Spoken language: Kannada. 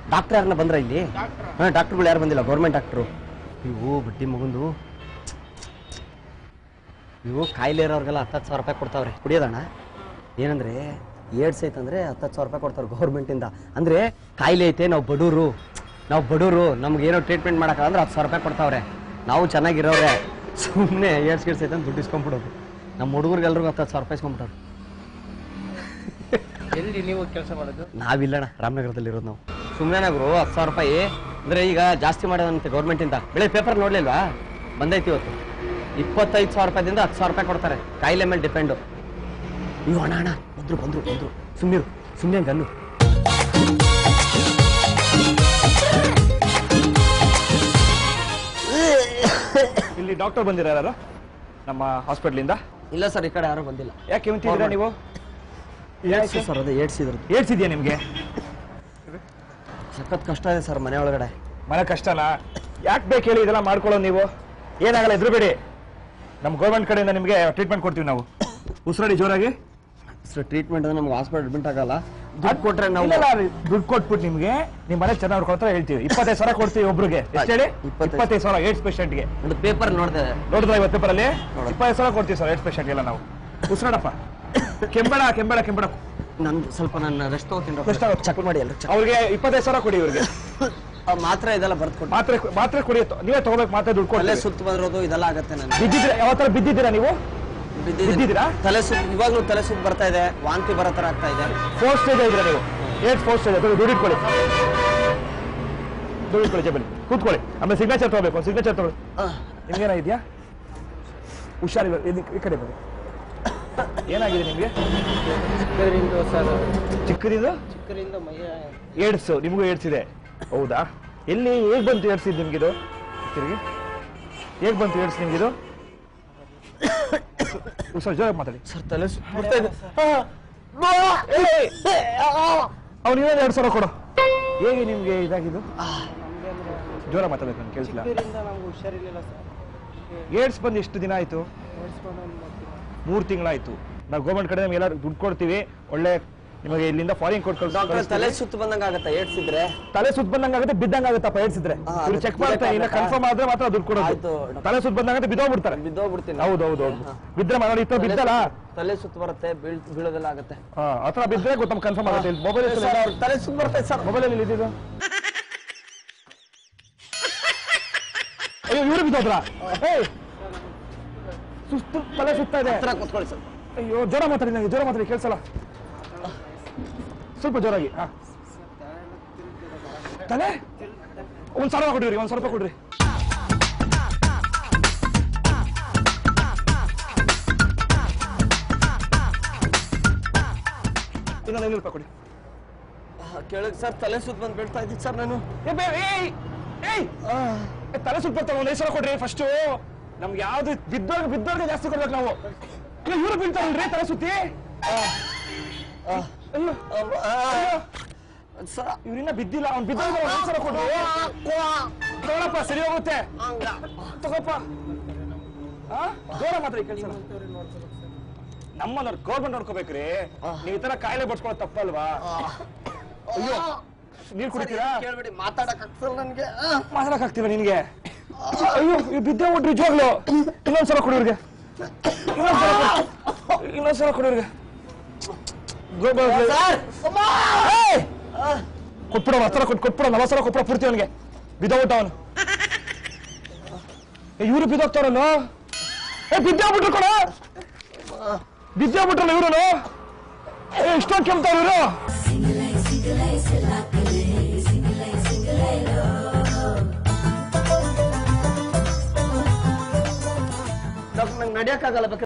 ಡಾಕ್ಟರ್ ಯಾರನ್ನ ಬಂದ್ರ ಇಲ್ಲಿ ಹಾಂ ಡಾಕ್ಟರ್ಗಳು ಯಾರು ಬಂದಿಲ್ಲ ಗೌರ್ಮೆಂಟ್ ಡಾಕ್ಟ್ರು ಇವು ಬಡ್ಡಿ ಮಗಂದು ಇವು ಕಾಯಿಲೆ ಇರೋರ್ಗೆಲ್ಲ ಹತ್ತತ್ತು ಸಾವಿರ ರೂಪಾಯಿ ಕೊಡ್ತಾವ್ರೆ ಕುಡಿಯೋದಣ್ಣ ಏನಂದ್ರೆ ಏಡ್ಸ್ ಐತಂದ್ರೆ ಹತ್ತತ್ತು ಸಾವಿರ ರೂಪಾಯಿ ಕೊಡ್ತಾರೆ ಗೌರ್ಮೆಂಟಿಂದ ಅಂದ್ರೆ ಕಾಯಿಲೆ ಐತೆ ನಾವು ಬಡವರು ನಾವು ಬಡವರು ನಮ್ಗೆ ಏನೋ ಟ್ರೀಟ್ಮೆಂಟ್ ಮಾಡೋಕ್ಕಂದ್ರೆ ಹತ್ತು ಸಾವಿರ ರೂಪಾಯಿ ಕೊಡ್ತಾವ್ರೆ ನಾವು ಚೆನ್ನಾಗಿರೋರೆ ಸುಮ್ಮನೆ ಏಡ್ಸ್ ಗಿಡ್ಸ್ ಐತೆ ಅಂತ ದುಡ್ಡು ಇಸ್ಕೊಂಡ್ಬಿಡೋದು ನಮ್ಮ ಹುಡುಗರಿಗೆಲ್ರಿಗೂ ಹತ್ತು ಸಾವಿರ ರೂಪಾಯಿ ಇಸ್ಕೊಂಡ್ಬಿಟ್ಟವ್ರು ಎಲ್ಲಿ ನೀವು ಕೆಲಸ ಮಾಡೋದು ನಾವಿಲ್ಲಣ್ಣ ರಾಮನಗರದಲ್ಲಿ ಇರೋದು ನಾವು ಸುಮ್ಮನೆ ಗುರು ಹತ್ತು ಸಾವಿರ ರೂಪಾಯಿ ಅಂದ್ರೆ ಈಗ ಜಾಸ್ತಿ ಮಾಡೋದಂತೆ ಗೌರ್ಮೆಂಟಿಂದ ಬೆಳೆ ಪೇಪರ್ ನೋಡ್ಲಿಲ್ವಾ ಬಂದೈತಿ ಇವತ್ತು ಇಪ್ಪತ್ತೈದು ಸಾವಿರ ರೂಪಾಯಿಂದ ಹತ್ತು ಸಾವಿರ ರೂಪಾಯಿ ಕೊಡ್ತಾರೆ ಕಾಯಿಲೆ ಮೇಲೆ ಡಿಪೆಂಡು ಅಯ್ಯೋ ಅಣ್ಣ ಅಣ್ಣ ಬಂದ್ರು ಬಂದ್ರು ಬಂದ್ರು ಸುಮ್ಮನೆ ಸುಮ್ಮನೆ ಗನ್ನು ಇಲ್ಲಿ ಡಾಕ್ಟರ್ ಬಂದಿರಾರ ನಮ್ಮ ಹಾಸ್ಪಿಟ್ಲಿಂದ ಇಲ್ಲ ಸರ್ ಈ ಕಡೆ ಯಾರು ಬಂದಿಲ್ಲ ಯಾಕೆ ನಿಂತಿದ್ದೀರಾ ನೀವು ಏಡ್ಸ್ ಸರ್ ಅದೇ ಏಡ್ಸ್ ಇದ್ರದ್ದು ಏಡ್ಸ್ ಇದೆಯಾ ನಿಮಗೆ ಸಖತ್ ಕಷ್ಟ ಇದೆ ಸರ್ ಮನೆ ಒಳಗಡೆ ಮನೆ ಕಷ್ಟನಾ ಯಾಕೆ ಬೇಕು ಹೇಳಿ ಇದೆಲ್ಲ ಮಾಡ್ಕೊಳ್ಳೋ ನೀವು ಏನಾಗಲ್ಲ ಎದುರುಬೇಡಿ ನಮ್ಮ ಗೌರ್ಮೆಂಟ್ ಕಡೆಯಿಂದ ನಿಮಗೆ ಟ್ರೀಟ್ಮೆಂಟ್ ಕೊಡ್ತೀವಿ ನಾವು ಉಸಿರಾಡಿ ಜೋರಾಗಿ ಸರ್ ಟ್ರೀಟ್ಮೆಂಟ್ ಅಂದ್ರೆ ನಮ್ಗೆ ಹಾಸ್ಪಿಟಲ್ ಅಡ್ಮಿಟ್ ಆಗಲ್ಲ ದುಡ್ಡು ಕೊಟ್ರೆ ನಾವು ಇಲ್ಲ, ಇಲ್ಲ, ದುಡ್ಡು ಕೊಟ್ಬಿಟ್ಟು ನಿಮ್ಗೆ ನಿಮ್ಮ ಮನೆ ಚೆನ್ನಾಗಿ ನೋಡ್ಕೊಳ್ತಾರೆ ಹೇಳ್ತೀವಿ ಇಪ್ಪತ್ತೈದು ಸಾವಿರ ಕೊಡ್ತೀವಿ ಒಬ್ರಿಗೆ ಎಷ್ಟು ಹೇಳಿ ಇಪ್ಪತ್ತೈದು. ಇಪ್ಪತ್ತೈದು ಸಾವಿರ ಏಡ್ಸ್ ಪೇಷಂಟ್ಗೆ ಒಂದು ಪೇಪರ್ ನೋಡಿದೆ ನೋಡಿದ್ರ ಇವತ್ತು ಪೇಪರಲ್ಲಿ ಇಪ್ಪತ್ತೈದು ಸಾವಿರ ಕೊಡ್ತೀವಿ ಸರ್ ಏಡ್ಸ್ ಪೇಷಂಟ್ ಎಲ್ಲ ನಾವು ಉಸಿರಾಡಪ್ಪ ಕೆಂಬೇಡ ಕೆಂಬೇಡ ಕೆಂಬೇಡ ನಂದು ಸ್ವಲ್ಪ ನನ್ನ ರೆಸ್ಟ್ ತಗೋತೀನಿ Rest ತಗೋ. ಚೆಕ್ ಮಾಡಿ ಎಲ್ಲ ಚೆಕ್ ಅವ್ರಿಗೆ ಇಪ್ಪತ್ತೈದು ಸಾವಿರ ಕೊಡಿ ಇವ್ರಿಗೆ ಮಾತ್ರ ಇದೆಲ್ಲ ಬರ್ದು ಕೊಟ್ಟು ಮಾತ್ರೆ ಮಾತ್ರೆ ಕುಡಿ ನೀವೇ ತಗೋಬೇಕು ಮಾತ್ರೆ ದುಡ್ಡು ತಲೆ ಕೊಡ್ತೀವಿ ಸುತ್ತು ಬಂದಿರೋದು ಇದೆಲ್ಲ ಆಗತ್ತೆ ನನಗೆ ಬಿದ್ದಿದ್ರೆ ಯಾವ ತರ ಬಿದ್ದಿದ್ದೀರಾ ನೀವು ಬಿದ್ದಿದ್ದೀನಿ. ಬಿದ್ದಿದ್ದೀರಾ? ತಲೆ ಸುತ್ತು ಇವಾಗ್ಲೂ ತಲೆ ಸುತ್ತು ಬರ್ತಾ ಇದೆ ವಾಂತಿ ಬರೋ ತರ ಆಗ್ತಾ ಇದೆ ಫೋರ್ ಸ್ಟೇಜ್ ಇದ್ದೀರಾ ನೀವು ಏಟ್ ಫೋರ್ ಸ್ಟೇಜ್ ಅದು ದುಡ್ಡು ಇಟ್ಕೊಳ್ಳಿ ದುಡ್ಡು ಇಟ್ಕೊಳ್ಳಿ ಜೇಬಲ್ಲಿ ಕೂತ್ಕೊಳ್ಳಿ ಆಮೇಲೆ ಸಿಗ್ನೇಚರ್ ತಗೋಬೇಕು ಸಿಗ್ನೇಚರ್ ತಗೊಳ್ಳಿ ನಿಮ್ಗೇನ ಇದೆಯಾ ಹುಷಾರಿಲ್ಲ ಇಲ್ಲಿ ಈ ಕಡೆ ಬನ್ನಿ ಏನಾಗಿದೆ ನಿಮಗೆ ಚಿಕ್ಕದ್ರಿಂದ ಸರ್ ಚಿಕ್ಕದಿಂದ ಚಿಕ್ಕದಿಂದ ಮೈಯ ಏಡ್ಸ್ ನಿಮಗೂ ಏಡ್ಸ್ ಇದೆ ಹೌದಾ ಎಲ್ಲಿ ಹೇಗ್ ಬಂತು ಏಡ್ಸ್ ಇದು ನಿಮ್ಗಿದು ತಿರುಗಿ ಹೇಗ್ ಬಂತು ಏಡ್ಸ್ ನಿಮ್ಗಿದು ಹುಷಾರ್ ಜೋರಾಗಿ ಮಾತಾಡಿ ಸರ್ ತಲೆ ಸುತ್ತು ಬರ್ತಾ ಇದೆ ಅವ್ನು ಇನ್ನೊಂದು ಎರಡು ಸಾವಿರ ಕೊಡು ಹೇಗೆ ನಿಮ್ಗೆ ಇದಾಗಿದ್ದು ಜೋರ ಮಾತಾಡ್ಬೇಕು ನನ್ಗೆ ಕೇಳಿಸಿಲ್ಲ ಚಿಕ್ಕದ್ರಿಂದ ನಮ್ಗೆ ಹುಷಾರಿರ್ಲಿಲ್ಲ ಸರ್ ಏಡ್ಸ್ ಬಂದು ಎಷ್ಟು ದಿನ ಆಯ್ತು ಓಡಿಸ್ಕೊಂಡು ಒಂದು ಮಾಡ್ತೀವಿ ಮೂರು ತಿಂಗಳಾಯ್ತು ನಾವು ಗೌರ್ಮೆಂಟ್ ಕಡೆ ನಮ್ಗೆ ಎಲ್ಲ ದುಡ್ಡು ಕೊಡ್ತೀವಿ ಒಳ್ಳೆ ನಿಮಗೆ ಇಲ್ಲಿಂದ ಫಾರಿನ್ ಕೊಟ್ಟು ಡಾಕ್ಟರ್ ತಲೆ ಸುತ್ತು ಬಂದಂಗ ಆಗತ್ತೆ ಏಡ್ಸಿದ್ರೆ ತಲೆ ಸುತ್ತ ಬಂದಂಗ ಆಗುತ್ತೆ ಬಿದ್ದಂಗ ಆಗುತ್ತಪ್ಪ ಏಡ್ಸಿದ್ರೆ ಹಾ, ಇವ್ರು ಅದು ಚೆಕ್ ಮಾಡ್ತಾರೆ ಇಲ್ಲ ಬಿಡಕ್ಕಾಗತ್ತಾ? ಕನ್ಫರ್ಮ್ ಆದ್ರೆ ಮಾತ್ರ ದುಡ್ಡು ಕೊಡೋದು ಆಯ್ತು, ಡಾಕ್ಟರ್. ತಲೆ ಸುತ್ತ ಬಂದಂಗ ಬಿದ್ದೋಗ್ಬಿಡ್ತಾರೆ ಬಿದ್ದೋಗ್ಬಿಡ್ತೀನಿ ಹೌದು ಹೌದು ಹೌದು ಬಿದ್ರೆ ಮಾಡಿ ಇತ್ತ ಬಿದ್ದಲ್ಲ ತಲೆ ಸುತ್ತು ಬರುತ್ತೆ ಬೀಳ್ ಬೀಳೋದೆಲ್ಲ ಆಗತ್ತೆ ಹಾ ಹತ್ರ ಬಿದ್ರೆ ಗೊತ್ತ ಕನ್ಫರ್ಮ್ ಆಗುತ್ತೆ ಮೊಬೈಲ್ ಸರ್ ಅವ್ರ ತಲೆ ಸುತ್ತು ಬರ್ತೈತೆ ಸರ್ ಮೊಬೈಲ್ ಅಲ್ಲಿ ಇದ್ದಿದ್ದು ಅಯ್ಯೋ ಇವ್ರು ಬಿದ್ದೋದ್ರ ಏಯ್ ಸುಸ್ತು ತಲೆ ಸುತ್ತಾ ಇದೆ ಹತ್ರ ಕೂತ್ಕೊಳ್ಳಿ ಸರ್ ಅಯ್ಯೋ ಜ್ವರ ಮಾತಾಡಿ ನನಗೆ ಜ್ವರ ಮಾತಾಡಿ ಕೇಳಿಸಲ್ಲ ಸ್ವಲ್ಪ ಜೋರಾಗಿ ಹಾ ತಲೆ ಒಂದ್ ಸಾವಿರ ಕೊಡಿರಿ ಒಂದ್ ಸಾವಿರ ರೂಪಾಯಿ ಕೊಡ್ರಿ ಇನ್ನೊಂದು ಐನೂರು ರೂಪಾಯಿ ಕೊಡಿ ಕೇಳಕ್ ಸರ್ ತಲೆ ಸುತ್ತು ಬಂದು ಬೀಳ್ತಾ ಇದ್ದೀನಿ ಸರ್ ನಾನು ಏ ಬೇ ಏಯ್ ಏಯ್ ಏ, ತಲೆ ಸುತ್ತ ಬರ್ತಾವೆ ಒಂದು ಐದು ಸಾವಿರ ಕೊಡ್ರಿ ಫಸ್ಟು ನಮ್ಗೆ ಯಾವ್ದು ಬಿದ್ದೋರ್ಗ ಬಿದ್ದೋರ್ಗೆ ಜಾಸ್ತಿ ಕೊಡ್ಬೇಕು ನಾವು ಇಲ್ಲ ಇವ್ರು ಬೀಳ್ತಾರಲ್ರಿ ತಲೆ ಸುತ್ತಿ ಅಯ್ಯೋ ಅಯ್ಯೋ. ಸರ್ ಇವ್ರಿನ್ನ ಬಿದ್ದಿಲ್ಲ ಅವ್ನು ಬಿದ್ದಾಗ ಒಂದು ಐದು ಸಾವಿರ ಕೊಡು ತಗೊಳಪ್ಪ ಸರಿ ಹೋಗುತ್ತೆ ತಗೋಪ್ಪ ಆ? ಜೋರ ಮಾತ್ರ ಕೆಲಸ ನಮ್ಮನ್ನ ಗೌರ್ಮೆಂಟ್ ನೋಡ್ಕೋಬೇಕ್ರಿ ನೀವು ಈ ತರ ಕಾಯಿಲೆ ಬಡ್ಸ್ಕೊಳ್ಳೋದು ತಪ್ಪಲ್ವಾ ಅಯ್ಯೋ ನೀರ್ ಕುಡಿತೀರಾ ಕೇಳ್ಬೇಡಿ ಮಾತಾಡಕ್ ಆಗ್ತಲ್ಲ ನನ್ಗೆ ಮಾತಾಡಕ್ ಆಗ್ತಿಲ್ಲ ನಿನ್ಗೆ ಅಯ್ಯೋ ಇವ್ ಬಿದ್ದೆ ಬಿಟ್ರಿ ನಿಜವಾಗ್ಲು ಇನ್ನೊಂದ್ಸಲ ಕೊಡಿ ಇವ್ರಿಗೆ ಇನ್ನೊಂದ್ಸಲ ಕೊಡಿ. ಇನ್ನೊಂದ್ಸಲ ಕೊಡಿ ಇವ್ರಿಗೆ ಕೊಟ್ಬಿಡ ಹತ್ರ ಕೊಟ್ಟು ಕೊಟ್ಬಿಡ ನಲವತ್ತು ಕೊಟ್ಬಿಡ ಪೂರ್ತಿ ಅವನಿಗೆ ಬಿದ್ದೋಗ್ಬಿಟ್ಟ ಅವನು ಇವ್ರು ಬಿದ್ದೋಗ್ತಾರಲ್ಲ ಏ ಬಿದ್ದೋಗ್ಬಿಟ್ರು ಕೊಡ ಬಿದ್ದೋಗ್ಬಿಟ್ರಲ್ಲ ಇವ್ರು ಏ ಇಷ್ಟೊಂದು ಕೆಮ್ತಾರ ಇವರು ಡಾಕ್ಟರ್ ನಂಗೆ ನಡೆಯಕ್ಕಾಗಲ್ಲ ಬೇಕಾದ್ರೆ